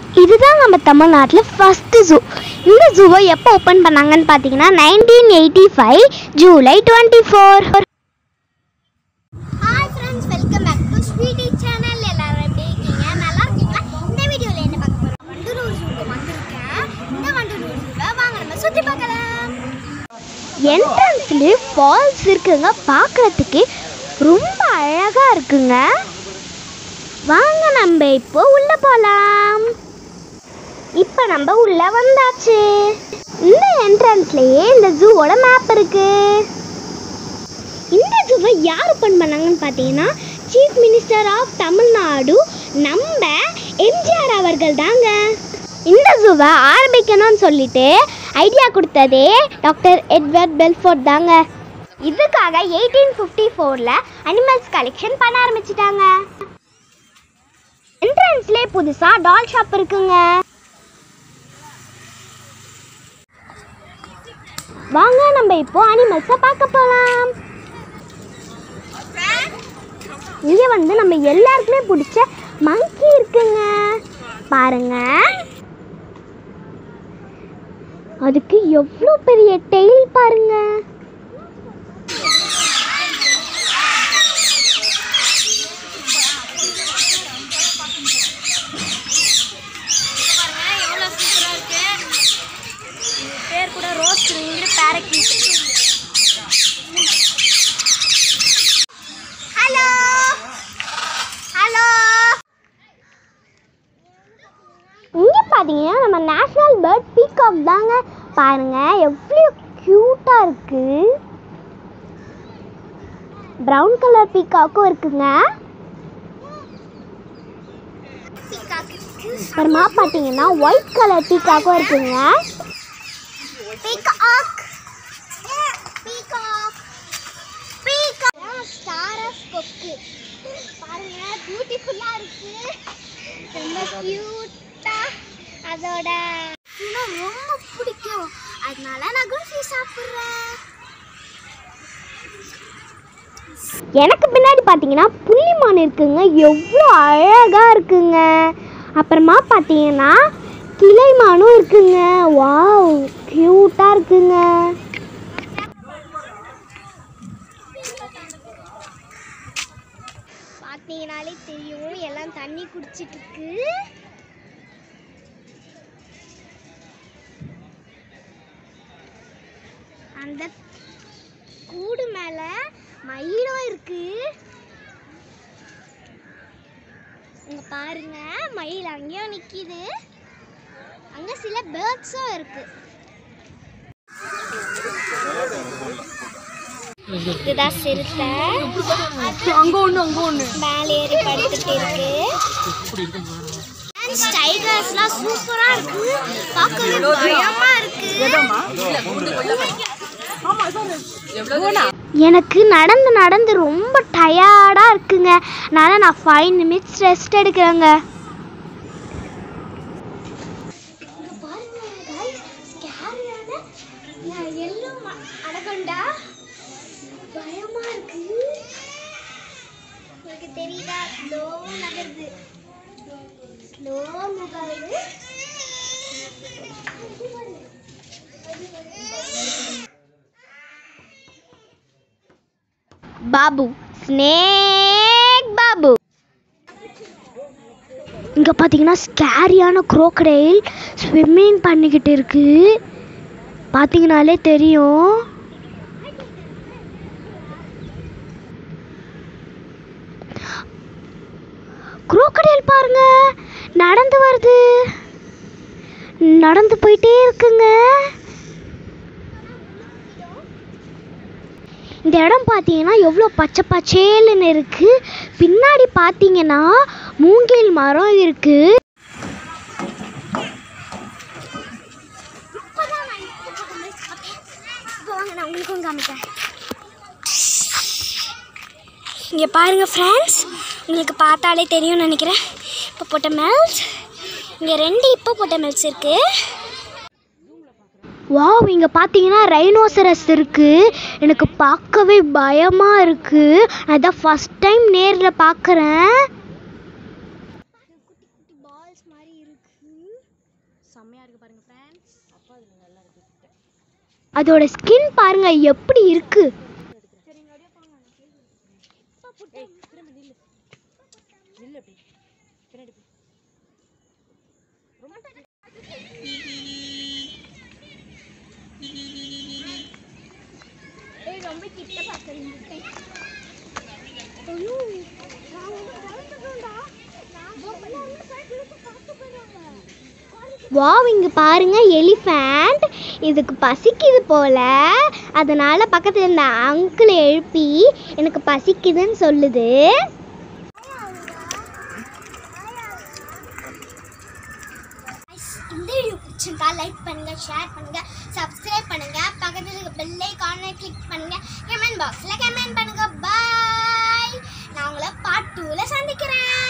இதுதான் நம்ம தமிழ்நாட்டில் ஃபஸ்ட்டு ஜூ இந்த ஜூவை எப்போ ஓப்பன் பண்ணாங்கன்னு பார்த்தீங்கன்னா nineteen eighty five July twenty four hi friends welcome back to Sweety channel எல்லாரும் எப்படி இருக்கீங்க நல்லா இருக்கீங்களா இந்த வீடியோவில் என்ன பார்க்க போகிறோம் வண்டலூர் ஜூக்கு வந்திருக்கேன் இந்த வண்டலூர் ஜூவை வாங்க நம்ம சுற்றி பார்க்கலாம் என்ட்ரன்ஸ்லேயே ஃபால்ஸ் இருக்குங்க பார்க்குறதுக்கு ரொம்ப அழகாக இருக்குங்க வாங்க நம்ம இப்போ உள்ளே போகலாம் இப்போ நம்ம உள்ளே வந்தாச்சு இந்த என்ட்ரன்ஸ்லேயே இந்த ஜூவோட மேப் இருக்கு இந்த ஜூவை யார் ஓப்பன் பண்ணாங்கன்னு பார்த்தீங்கன்னா சீஃப் மினிஸ்டர் ஆஃப் தமிழ்நாடு நம்ம எம்ஜிஆர் அவர்கள் தாங்க இந்த ஜூவை ஆரம்பிக்கணும்னு சொல்லிட்டு ஐடியா கொடுத்ததே டாக்டர் எட்வர்ட் பெல்ஃபோர்ட் தாங்க இதுக்காக எயிட்டீன் ஃபிஃப்டி ஃபோரில் அனிமல்ஸ் கலெக்ஷன் பண்ண ஆரம்பிச்சிட்டாங்க என்ட்ரன்ஸ்லேயே புதுசாக டால் ஷாப் இருக்குங்க வாங்க நம்ம இப்போ அனிமல்ஸை பார்க்க போகலாம் இங்கே வந்து நம்ம எல்லாருக்குமே பிடிச்ச மங்கி இருக்குங்க பாருங்க அதுக்கு எவ்வளோ பெரிய டெய்ல் பாருங்க எவ்வளோ சூப்பராக இருக்கு பேர் கூட rose ring parakeet hello hello இங்கே பார்த்தீங்கன்னா நம்ம நேஷ்னல் பேர்ட் பீகாக் தாங்க பாருங்க எவ்வளோ க்யூட்டாக இருக்கு ப்ரௌன் கலர் பீகாக்கும் இருக்குங்க அப்புறமா பார்த்தீங்கன்னா ஒயிட் கலர் பீகாக்கும் இருக்குங்க peacock peacock peacock star of கொக்கு பாருங்க பியூட்டிஃபுல்லா இருக்கு ரொம்ப கியூட்டா அதோட இன்னும் ரொம்ப பிடிக்கும் அதனால நான் குல்ஃபி சாப்பிட்றேன் எனக்கு பின்னாடி பார்த்தீங்கன்னா புள்ளிமான் இருக்குங்க எவ்வளோ அழகாக இருக்குங்க அப்புறமா பார்த்தீங்கன்னா கிளைமானும் இருக்குங்க வாவ் க்யூட்டாக இருக்குங்க பார்த்தீங்கனாலே தெரியும் எல்லாம் தண்ணி குடிச்சிட்டு இருக்கு அந்த கூடு மேல மயிலும் இருக்கு இங்க பாருங்க மயில் அங்கேயும் நிக்குது அங்க சில பேர்ட்ஸும் இருக்கு இதுதான் சிறுத்தை அங்க ஒண்ணு அங்க ஒண்ணு மேலே ஏறி படுத்துட்டு இருக்கு டைகர்ஸ்லாம் சூப்பரா இருக்கு பார்க்கவே பயமா இருக்கு எனக்கு நடந்து நடந்து ரொம்ப டயர்டாக இருக்குங்க அதனால நான் ஃபைவ் நிமிட்ஸ் ரெஸ்ட் எடுக்கிறேங்க பாருங்க guys, scary-யான, அஹ், yellow ம- anaconda. பயமா இருக்கு உங்களுக்கு தெரியுதா ஸ்லோ நகருது ஸ்லோ நகருது பாபு ஸ்னேக் பாபு இங்கே பார்த்தீங்கன்னா ஸ்கேரியான குரோக்கடைல் ஸ்விம்மிங் பண்ணிக்கிட்டு இருக்கு பார்த்தீங்கனாலே தெரியும் குரோக்கடைல் பாருங்க நடந்து வருது நடந்து போயிட்டே இருக்குங்க இந்த இடம் பார்த்தீங்கன்னா எவ்வளோ பச்சை பச்சேலுன்னு இருக்கு பின்னாடி பார்த்தீங்கன்னா மூங்கில் மரம் இருக்கு இப்பதான் நான் இப்போ போட்ட மாதிரி சாப்பிட்டேன். இப்போ வாங்க நான் உங்களுக்கும் காமிக்கிறேன் இங்கே பாருங்க ஃப்ரெண்ட்ஸ் உங்களுக்கு பார்த்தாலே தெரியும்னு நினைக்கிறேன் இப்போ போட்ட மெல்ஸ் இங்கே ரெண்டு இப்போ போட்ட மெல்ஸ் இருக்கு வாவ் இங்கே பார்த்தீங்கன்னா ரைனோசரஸ் இருக்கு எனக்கு பார்க்கவே பயமாக இருக்கு நான் இதான் ஃபஸ்ட் டைம் நேரில் பார்க்குறேன் பால்ஸ் மாதிரி இருக்கு செம்மையா இருக்கு பாருங்க ஃப்ரெண்ட்ஸ் அதோட ஸ்கின் பாருங்க எப்படி இருக்கு வாவ் இங்க பாருங்க எலிஃபேண்ட் இதுக்கு பசிக்குது போல அதனால பக்கத்துல இருந்த அங்கிள் எழுப்பி எனக்கு பசிக்குதுன்னு சொல்லுது இந்த வீடியோ பிடிச்சிருந்தா லைக் பண்ணுங்க ஷேர் பண்ணுங்க சப்ஸ்கிரைப் பண்ணுங்க பக்கத்துல இருக்க பெல் ஐகானை கிளிக் பண்ணுங்க கமெண்ட் பாக்ஸ்ல கமெண்ட் பண்ணுங்க பாய் நான் உங்களை பார்ட் டூல சந்திக்கிறேன்